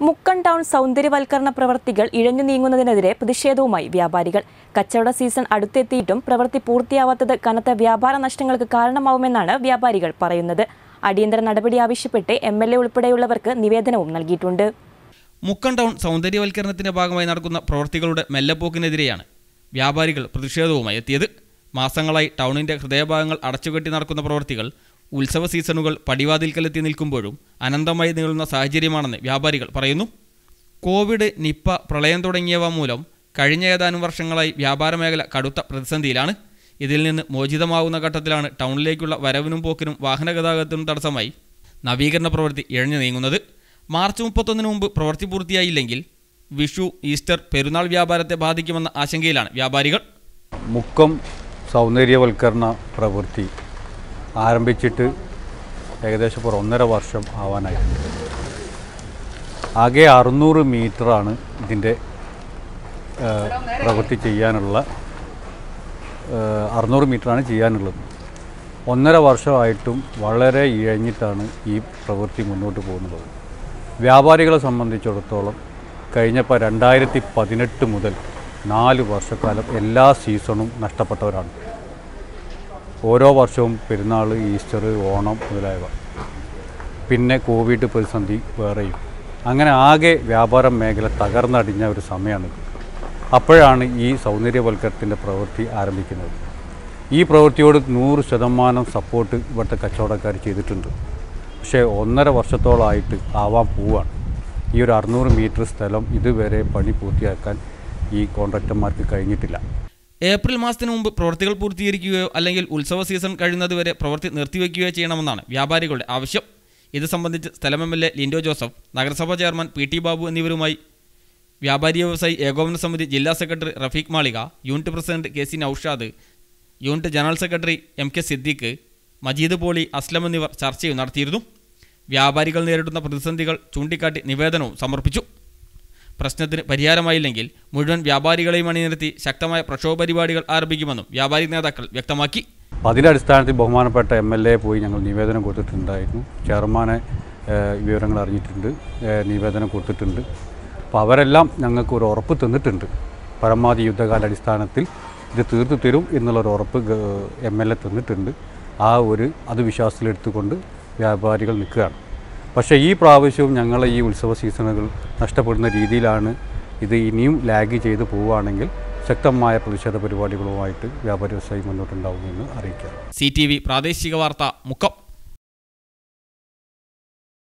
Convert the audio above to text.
മുക്കൺ town സൗന്ദര്യവൽക്കരണ പ്രവർത്തികൾ ഇഴഞ്ഞു നീങ്ങുന്നതിനെതിരെ പ്രതിഷേധവുമായി വ്യാപാരികൾ കച്ചവട സീസൺ അടുത്തെത്തിയിട്ടും പ്രവൃത്തി പൂർത്തിയാവാത്തത് കനത്ത വ്യാപാര നഷ്ടങ്ങൾക്ക് കാരണമാവുമെന്നാണ് വ്യാപാരികൾ പറയുന്നത് അടിയന്തര നടപടി ആവശ്യപ്പെട്ട് എം എൽ എ ഉൾപ്പെടെയുള്ളവർക്ക് നിവേദനവും നൽകിയിട്ടുണ്ട് മുക്കൺ ടൗൺ സൗന്ദര്യവൽക്കരണത്തിന്റെ ഭാഗമായി നടക്കുന്ന പ്രവൃത്തികളുടെ മെല്ലെപ്പോക്കിനെതിരെയാണ് വ്യാപാരികൾ പ്രതിഷേധവുമായി എത്തിയത് മാസങ്ങളായി ടൗണിന്റെ ഹൃദയഭാഗങ്ങൾ അടച്ചുകെട്ടി നടക്കുന്ന പ്രവൃത്തികൾ ഉത്സവ സീസണുകൾ പടിവാതിൽക്കലെത്തി നിൽക്കുമ്പോഴും അനന്തമായി നീളുന്ന സാഹചര്യമാണെന്ന് വ്യാപാരികൾ പറയുന്നു കോവിഡ് നിപ്പ പ്രളയം തുടങ്ങിയവ മൂലം കഴിഞ്ഞ ഏതാനും വർഷങ്ങളായി വ്യാപാര മേഖല കടുത്ത പ്രതിസന്ധിയിലാണ് ഇതിൽ നിന്ന് മോചിതമാവുന്ന ഘട്ടത്തിലാണ് ടൗണിലേക്കുള്ള വരവിനും പോക്കിനും വാഹന ഗതാഗതത്തിനും തടസ്സമായി നവീകരണ പ്രവൃത്തി ഇഴഞ്ഞു നീങ്ങുന്നത് മാർച്ച് മുപ്പത്തൊന്നിന് മുമ്പ് പ്രവൃത്തി പൂർത്തിയായില്ലെങ്കിൽ വിഷു ഈസ്റ്റർ പെരുന്നാൾ വ്യാപാരത്തെ ബാധിക്കുമെന്ന ആശങ്കയിലാണ് വ്യാപാരികൾ മുക്കം സൗന്ദര്യവൽക്കരണ പ്രവൃത്തി ആരംഭിച്ചിട്ട് ഏകദേശം ഇപ്പോൾ ഒന്നര വർഷം ആവാനായിട്ടുണ്ട് ആകെ അറുന്നൂറ് മീറ്ററാണ് ഇതിൻ്റെ ഏഹ്, പ്രവൃത്തി ചെയ്യാനുള്ള ഏഹ്, അറുന്നൂറ് മീറ്ററാണ് ചെയ്യാനുള്ളത് ഒന്നര വർഷമായിട്ടും വളരെ ഇഴഞ്ഞിട്ടാണ് ഈ പ്രവൃത്തി മുന്നോട്ട് പോകുന്നത് വ്യാപാരികളെ സംബന്ധിച്ചിടത്തോളം കഴിഞ്ഞപ്പോൾ രണ്ടായിരത്തി പതിനെട്ട് മുതൽ നാല് വർഷക്കാലം എല്ലാ സീസണും നഷ്ടപ്പെട്ടവരാണ് ഓരോ വർഷവും പെരുന്നാൾ ഈസ്റ്റർ ഓണം മുതലായവ പിന്നെ കോവിഡ് പ്രതിസന്ധി വേറെയും അങ്ങനെ ആകെ വ്യാപാര മേഖല തകർന്നടിഞ്ഞ ഒരു സമയമാണ് അപ്പോഴാണ് ഈ സൗന്ദര്യവൽക്കരണത്തിൻ്റെ പ്രവൃത്തി ആരംഭിക്കുന്നത് ഈ പ്രവൃത്തിയോട് നൂറ് ശതമാനം സപ്പോർട്ട് ഇവിടുത്തെ കച്ചവടക്കാർ ചെയ്തിട്ടുണ്ട് പക്ഷേ ഒന്നര വർഷത്തോളമായിട്ട് ആവാൻ പോവാണ് ഈ ഒരു അറുന്നൂറ് മീറ്റർ സ്ഥലം ഇതുവരെ പണി പൂർത്തിയാക്കാൻ ഈ കോൺട്രാക്ടർമാർക്ക് കഴിഞ്ഞിട്ടില്ല ഏപ്രിൽ മാസത്തിന് മുമ്പ് പ്രവൃത്തികൾ പൂർത്തീകരിക്കുകയോ അല്ലെങ്കിൽ ഉത്സവ സീസൺ കഴിയുന്നതുവരെ പ്രവൃത്തി നിർത്തിവെക്കുകയോ ചെയ്യണമെന്നാണ് വ്യാപാരികളുടെ ആവശ്യം ഇത് സംബന്ധിച്ച് സ്ഥലം M L A Linto Joseph നഗരസഭാ ചെയർമാൻ പി ടി ബാബു എന്നിവരുമായി വ്യാപാരി വ്യവസായി ഏകോപന സമിതി ജില്ലാ secretary Rafeeq Malika unit president K C Noushad unit general secretary M K Siddique Majeed Poly Aslam എന്നിവർ ചർച്ചയും നടത്തിയിരുന്നു വ്യാപാരികൾ നേരിടുന്ന പ്രതിസന്ധികൾ ചൂണ്ടിക്കാട്ടി നിവേദനവും സമർപ്പിച്ചു പ്രശ്നത്തിന് പരിഹാരമായില്ലെങ്കിൽ മുഴുവൻ വ്യാപാരികളെയും അണിനിരത്തി ശക്തമായ പ്രക്ഷോഭ പരിപാടികൾ ആരംഭിക്കുമെന്നും വ്യാപാരി നേതാക്കൾ വ്യക്തമാക്കി അപ്പോൾ അതിൻ്റെ അടിസ്ഥാനത്തിൽ ബഹുമാനപ്പെട്ട എം എൽ എ പോയി ഞങ്ങൾ നിവേദനം കൊടുത്തിട്ടുണ്ടായിരുന്നു ചെയർമാനെ ഏഹ്, വിവരങ്ങൾ അറിഞ്ഞിട്ടുണ്ട് ഏഹ്, നിവേദനം കൊടുത്തിട്ടുണ്ട് അപ്പോൾ അവരെല്ലാം ഞങ്ങൾക്ക് ഒരു ഉറപ്പ് തന്നിട്ടുണ്ട് പരമാവധി യുദ്ധകാല അടിസ്ഥാനത്തിൽ ഇത് തീർത്തു തരും എന്നുള്ളൊരു ഉറപ്പ് എം എൽ എ തന്നിട്ടുണ്ട് ആ ഒരു അത് വിശ്വാസത്തിലെടുത്തുകൊണ്ട് വ്യാപാരികൾ നിൽക്കുകയാണ് പക്ഷേ ഈ പ്രാവശ്യവും ഞങ്ങളെ ഈ ഉത്സവ സീസണുകൾ നഷ്ടപ്പെടുന്ന രീതിയിലാണ് ഇത് ഇനിയും ലാഗ് ചെയ്ത് പോവുകയാണെങ്കിൽ ശക്തമായ പ്രതിഷേധ പരിപാടികളുമായിട്ട് വ്യാപാരി വ്യവസായി മുന്നോട്ടുണ്ടാവുമെന്ന് അറിയിക്കാം സി ടി വി പ്രാദേശിക വാർത്ത മുക്കം